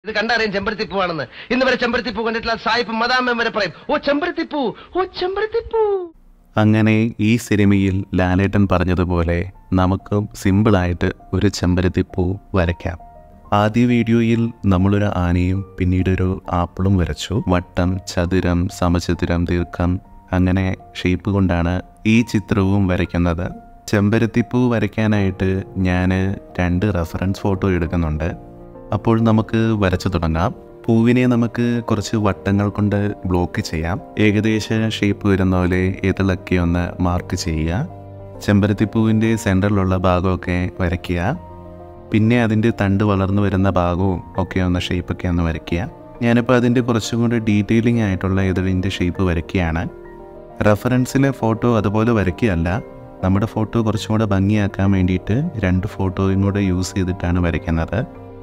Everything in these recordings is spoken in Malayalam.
ഇത് കണ്ടറിയാം ചെമ്പരത്തിപ്പൂവാണെന്ന് ഇന്ന് വരെ ചെമ്പരത്തിപ്പൂ കണ്ടിട്ടില്ല സായിപ്പ് മദാമൻ വരെ പറയും ഓ ചെമ്പരത്തിപ്പൂ ഓ ചെമ്പരത്തിപ്പൂ അങ്ങനെ ഈ സിനിമയിൽ ലാലേട്ടൻ പറഞ്ഞതുപോലെ നമുക്കും സിമ്പിളായിട്ട് ഒരു ചെമ്പരത്തിപ്പൂ വരയ്ക്കാം ആദ്യ വീഡിയോയിൽ നമ്മളൊരു ആനയും പിന്നീട് ഒരു ആപ്പിളും വരച്ചു വട്ടം ചതുരം സമചതുരം ദീർഘം അങ്ങനെ ഷേപ്പ് കൊണ്ടാണ് ഈ ചിത്രവും വരയ്ക്കുന്നത് ചെമ്പരത്തിപ്പൂ വരയ്ക്കാനായിട്ട് ഞാൻ രണ്ട് റെഫറൻസ് ഫോട്ടോ എടുക്കുന്നുണ്ട് അപ്പോൾ നമുക്ക് വരച്ചു തുടങ്ങാം പൂവിനെ നമുക്ക് കുറച്ച് വട്ടങ്ങൾ കൊണ്ട് ബ്ലോക്ക് ചെയ്യാം ഏകദേശ ഷേപ്പ് വരുന്ന പോലെ ഇതിളക്കി ഒന്ന് മാർക്ക് ചെയ്യുക ചെമ്പരത്തിപ്പൂവിൻ്റെ സെൻറ്ററിലുള്ള ഭാഗമൊക്കെ വരയ്ക്കുക പിന്നെ അതിൻ്റെ തണ്ട് വളർന്നു വരുന്ന ഭാഗവും ഒക്കെ ഒന്ന് ഷേപ്പൊക്കെ ഒന്ന് വരയ്ക്കുക ഞാനിപ്പോൾ അതിൻ്റെ കുറച്ചും കൂടി ഡീറ്റെയിലിംഗ് ആയിട്ടുള്ള ഇതിൻ്റെ ഷേപ്പ് വരയ്ക്കുകയാണ് റെഫറൻസിലെ ഫോട്ടോ അതുപോലെ വരയ്ക്കുകയല്ല നമ്മുടെ ഫോട്ടോ കുറച്ചും കൂടെ ഭംഗിയാക്കാൻ വേണ്ടിയിട്ട് രണ്ട് ഫോട്ടോയും കൂടെ യൂസ് ചെയ്തിട്ടാണ് വരയ്ക്കുന്നത്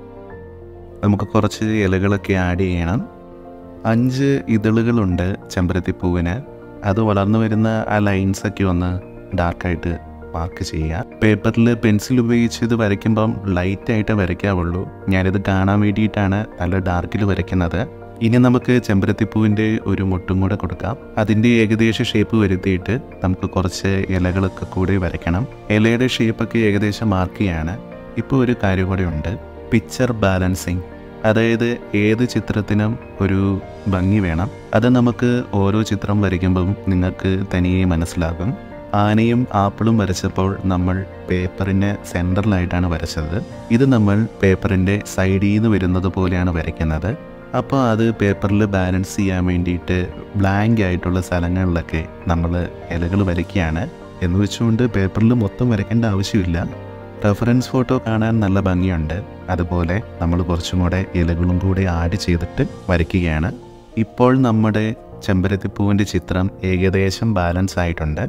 നമുക്ക് കുറച്ച് ഇലകളൊക്കെ ആഡ് ചെയ്യണം അഞ്ച് ഇതളുകളുണ്ട് ചെമ്പരത്തിപ്പൂവിന് അത് വളർന്നു വരുന്ന ആ ലൈൻസൊക്കെ ഒന്ന് ഡാർക്കായിട്ട് മാർക്ക് ചെയ്യുക പേപ്പറിൽ പെൻസിൽ ഉപയോഗിച്ച് ഇത് വരയ്ക്കുമ്പം ലൈറ്റായിട്ട് വരയ്ക്കാവുള്ളൂ ഞാനിത് കാണാൻ വേണ്ടിയിട്ടാണ് നല്ല ഡാർക്കിൽ വരയ്ക്കുന്നത് ഇനി നമുക്ക് ചെമ്പരത്തിപ്പൂവിൻ്റെ ഒരു മുട്ടും കൂടെ കൊടുക്കാം അതിൻ്റെ ഏകദേശ ഷേപ്പ് വരുത്തിയിട്ട് നമുക്ക് കുറച്ച് ഇലകളൊക്കെ കൂടി വരയ്ക്കണം ഇലയുടെ ഷേപ്പൊക്കെ ഏകദേശം മാർക്ക് ചെയ്യാണ് ഇപ്പോൾ ഒരു കാര്യം കൂടെ ഉണ്ട് പിക്ചർ ബാലൻസിങ് അതായത് ഏത് ചിത്രത്തിനും ഒരു ഭംഗി വേണം അത് നമുക്ക് ഓരോ ചിത്രം വരയ്ക്കുമ്പം നിങ്ങൾക്ക് തനിയെ മനസ്സിലാകും ആനയും ആപ്പിളും വരച്ചപ്പോൾ നമ്മൾ പേപ്പറിൻ്റെ സെൻറ്ററിലായിട്ടാണ് വരച്ചത് ഇത് നമ്മൾ പേപ്പറിൻ്റെ സൈഡിൽ നിന്ന് വരുന്നത് പോലെയാണ് വരയ്ക്കുന്നത് അപ്പോൾ അത് പേപ്പറിൽ ബാലൻസ് ചെയ്യാൻ വേണ്ടിയിട്ട് ബ്ലാങ്ക് ആയിട്ടുള്ള സ്ഥലങ്ങളിലൊക്കെ നമ്മൾ ഇലകൾ വരയ്ക്കുകയാണ് എന്ന് വെച്ചുകൊണ്ട് പേപ്പറിൽ മൊത്തം വരയ്ക്കേണ്ട ആവശ്യമില്ല റെഫറൻസ് ഫോട്ടോ കാണാൻ നല്ല ഭംഗിയുണ്ട് അതുപോലെ നമ്മൾ കുറച്ചും കൂടെ ഇലകളും കൂടെ ആഡ് ചെയ്തിട്ട് വരയ്ക്കുകയാണ് ഇപ്പോൾ നമ്മുടെ ചെമ്പരത്തിപ്പൂവിൻ്റെ ചിത്രം ഏകദേശം ബാലൻസ് ആയിട്ടുണ്ട്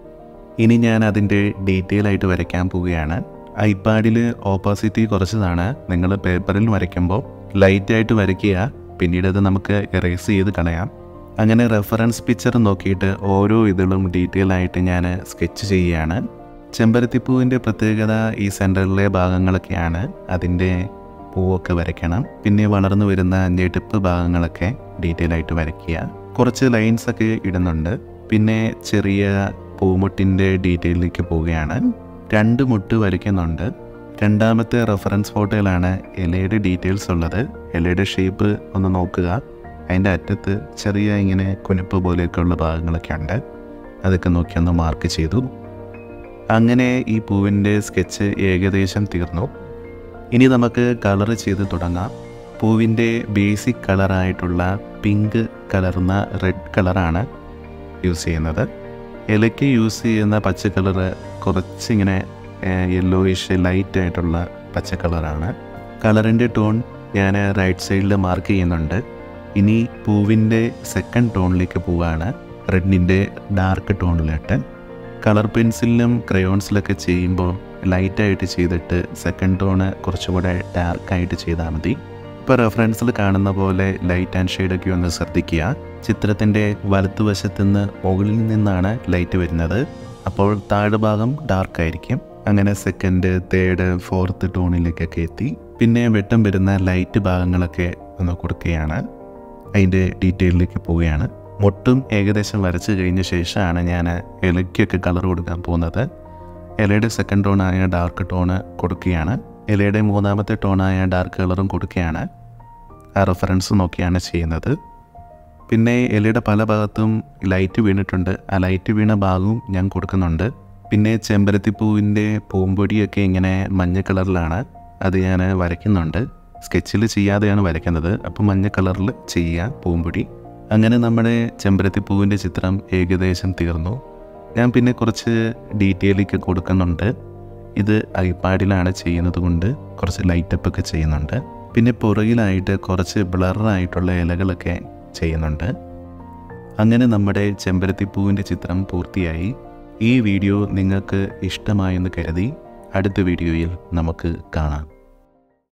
ഇനി ഞാൻ അതിൻ്റെ ഡീറ്റെയിൽ ആയിട്ട് വരയ്ക്കാൻ പോവുകയാണ് ഐപാഡിൽ ഓപ്പോസിറ്റി കുറച്ചതാണ് നിങ്ങൾ പേപ്പറിൽ വരയ്ക്കുമ്പോൾ ലൈറ്റായിട്ട് വരയ്ക്കുക പിന്നീട് അത് നമുക്ക് എറേസ് ചെയ്ത് കളയാം അങ്ങനെ റെഫറൻസ് പിക്ചർ നോക്കിയിട്ട് ഓരോ ഇതിലും ഡീറ്റെയിൽ ആയിട്ട് ഞാൻ സ്കെച്ച് ചെയ്യുകയാണ് ചെമ്പരത്തിപ്പൂവിൻ്റെ പ്രത്യേകത ഈ സെൻറ്ററിലെ ഭാഗങ്ങളൊക്കെയാണ് അതിൻ്റെ പൂവൊക്കെ വരയ്ക്കണം പിന്നെ വളർന്നു വരുന്ന ഞെടുപ്പ് ഭാഗങ്ങളൊക്കെ ഡീറ്റെയിൽ ആയിട്ട് വരയ്ക്കുക കുറച്ച് ലൈൻസ് ഒക്കെ ഇടുന്നുണ്ട് പിന്നെ ചെറിയ പൂമുട്ടിൻ്റെ ഡീറ്റെയിലേക്ക് പോവുകയാണ് രണ്ട് മുട്ട് വരയ്ക്കുന്നുണ്ട് രണ്ടാമത്തെ റെഫറൻസ് ഫോട്ടോയിലാണ് ഇലയുടെ ഡീറ്റെയിൽസ് ഉള്ളത് ഇലയുടെ ഷേപ്പ് ഒന്ന് നോക്കുക അതിൻ്റെ അറ്റത്ത് ചെറിയ ഇങ്ങനെ കുനിപ്പ് പോലെയൊക്കെയുള്ള ഭാഗങ്ങളൊക്കെ ഉണ്ട് അതൊക്കെ നോക്കി ഒന്ന് മാർക്ക് ചെയ്തു അങ്ങനെ ഈ പൂവിൻ്റെ സ്കെച്ച് ഏകദേശം തീർന്നു ഇനി നമുക്ക് കളർ ചെയ്ത് തുടങ്ങാം പൂവിൻ്റെ ബേസിക് കളറായിട്ടുള്ള പിങ്ക് കലർന്ന റെഡ് കളറാണ് യൂസ് ചെയ്യുന്നത് ഇലയ്ക്ക് യൂസ് ചെയ്യുന്ന പച്ച കളറ് കുറച്ചിങ്ങനെ യെല്ലോയിഷ് ലൈറ്റ് ആയിട്ടുള്ള പച്ച കളറാണ് കളറിൻ്റെ ടോൺ ഞാൻ റൈറ്റ് സൈഡിൽ മാർക്ക് ചെയ്യുന്നുണ്ട് ഇനി പൂവിൻ്റെ സെക്കൻഡ് ടോണിലേക്ക് പോവുകയാണ് റെഡിൻ്റെ ഡാർക്ക് ടോണിലിട്ട് കളർ പെൻസിലിലും ക്രയോൺസിലൊക്കെ ചെയ്യുമ്പോൾ ലൈറ്റായിട്ട് ചെയ്തിട്ട് സെക്കൻഡ് ടോണ് കുറച്ചുകൂടെ ഡാർക്കായിട്ട് ചെയ്താൽ മതി ഇപ്പോൾ റെഫറൻസിൽ കാണുന്ന പോലെ ലൈറ്റ് ആൻഡ് ഷെയ്ഡൊക്കെ ഒന്ന് ശ്രദ്ധിക്കുക ചിത്രത്തിൻ്റെ വലത്തുവശത്തു നിന്ന് മുകളിൽ നിന്നാണ് ലൈറ്റ് വരുന്നത് അപ്പോൾ താഴ്ഭാഗം ഡാർക്കായിരിക്കും അങ്ങനെ സെക്കൻഡ് തേർഡ് ഫോർത്ത് ടോണിലേക്കൊക്കെ എത്തി പിന്നെ വെട്ടം വരുന്ന ലൈറ്റ് ഭാഗങ്ങളൊക്കെ ഒന്ന് കൊടുക്കുകയാണ് അതിൻ്റെ ഡീറ്റെയിലേക്ക് പോവുകയാണ് മൊട്ടും ഏകദേശം വരച്ച് കഴിഞ്ഞ ശേഷമാണ് ഞാൻ ഇലയ്ക്കൊക്കെ കളർ കൊടുക്കാൻ പോകുന്നത് ഇലയുടെ സെക്കൻഡ് ടോണായ ഡാർക്ക് ടോണ് കൊടുക്കുകയാണ് ഇലയുടെ മൂന്നാമത്തെ ടോണായ ഡാർക്ക് കളറും കൊടുക്കുകയാണ് ആ റെഫറൻസ് നോക്കിയാണ് ചെയ്യുന്നത് പിന്നെ ഇലയുടെ പല ഭാഗത്തും ലൈറ്റ് വീണിട്ടുണ്ട് ആ ലൈറ്റ് വീണ ഭാഗവും ഞാൻ കൊടുക്കുന്നുണ്ട് പിന്നെ ചെമ്പരത്തിപ്പൂവിൻ്റെ പൂമ്പൊടിയൊക്കെ ഇങ്ങനെ മഞ്ഞ കളറിലാണ് അത് ഞാൻ വരയ്ക്കുന്നുണ്ട് സ്കെച്ചിൽ ചെയ്യാതെയാണ് വരയ്ക്കുന്നത് അപ്പോൾ മഞ്ഞ കളറിൽ ചെയ്യുക പൂമ്പൊടി അങ്ങനെ നമ്മുടെ ചെമ്പരത്തിപ്പൂവിൻ്റെ ചിത്രം ഏകദേശം തീർന്നു ഞാൻ പിന്നെ കുറച്ച് ഡീറ്റെയിലൊക്കെ കൊടുക്കുന്നുണ്ട് ഇത് ഐപാഡിലാണ് ചെയ്യുന്നത് കൊണ്ട് കുറച്ച് ലൈറ്റപ്പ് ഒക്കെ ചെയ്യുന്നുണ്ട് പിന്നെ പുറകിലായിട്ട് കുറച്ച് ബ്ലറായിട്ടുള്ള ഇലകളൊക്കെ ചെയ്യുന്നുണ്ട് അങ്ങനെ നമ്മുടെ ചെമ്പരത്തിപ്പൂവിൻ്റെ ചിത്രം പൂർത്തിയായി ഈ വീഡിയോ നിങ്ങൾക്ക് ഇഷ്ടമായെന്ന് കരുതി അടുത്ത വീഡിയോയിൽ നമുക്ക് കാണാം